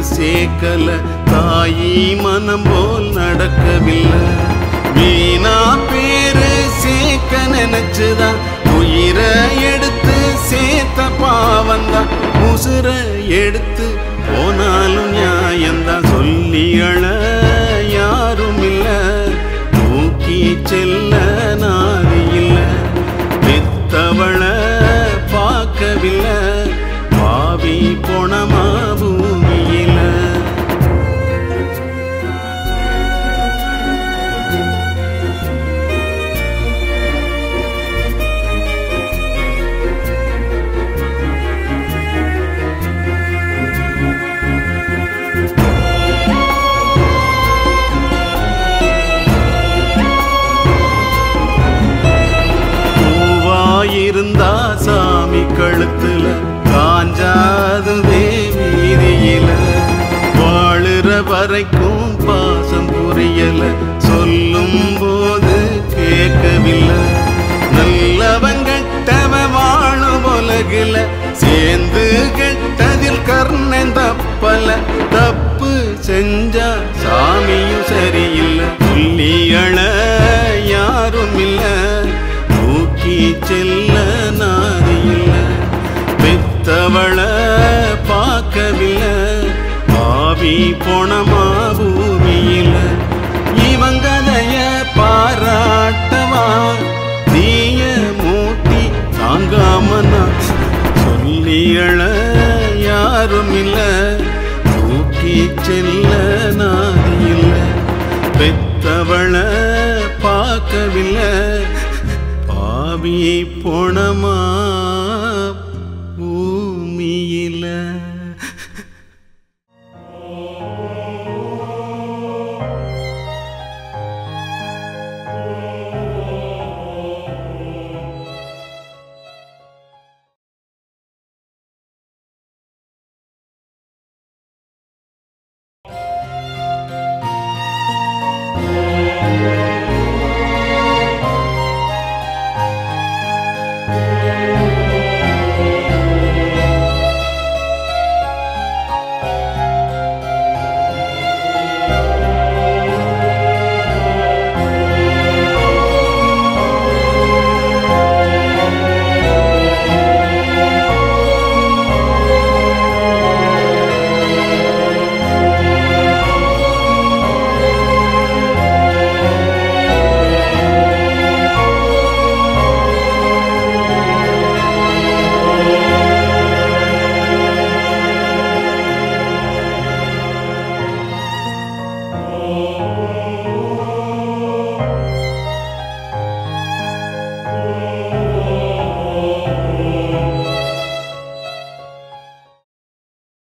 சேர்க்கல தாயி மனம் போல் நடக்கவில்லை வீணா பேரு சேர்க்க நினைச்சுதான் உயிரை எடுத்து சேர்த்த பாவந்தான் உசுர எடுத்து போனாலும் நியாயந்தான் சொல்லி அழ யாரும் இல்ல தூக்கி செல்ல நாதி இல்ல பெத்தவள பார்க்கவில்லை பாவி போனமா பூமியில பூவாயிருந்தா சாமி கழுத்துல காஞ்சாதுவே வீதியில வாழுற வரைக்கும் பாசம் புரியல சொல்லும் போது கேட்கவில்லை நல்லவன் கெட்டவன் வாழும் உலகில சேர்ந்து கெட்டதில் கர்ணன் தப்பல தப்பு செஞ்சா சாமியும் சரியில்லை சொல்லி அழ யாரும் இல்ல தூக்கி செல்ல நாதி இல்ல பெத்தவள பார்க்கவில்லை பாவி போனமா பூமியில இவங்கதைய பாராட்டவா தீய மூட்டி தாங்காம நான் சொல்லி அழ யாரும் இல்ல தூக்கி செல்ல நாதி இல்ல பெத்தவள பார்க்கவில்லை பாவி போனமா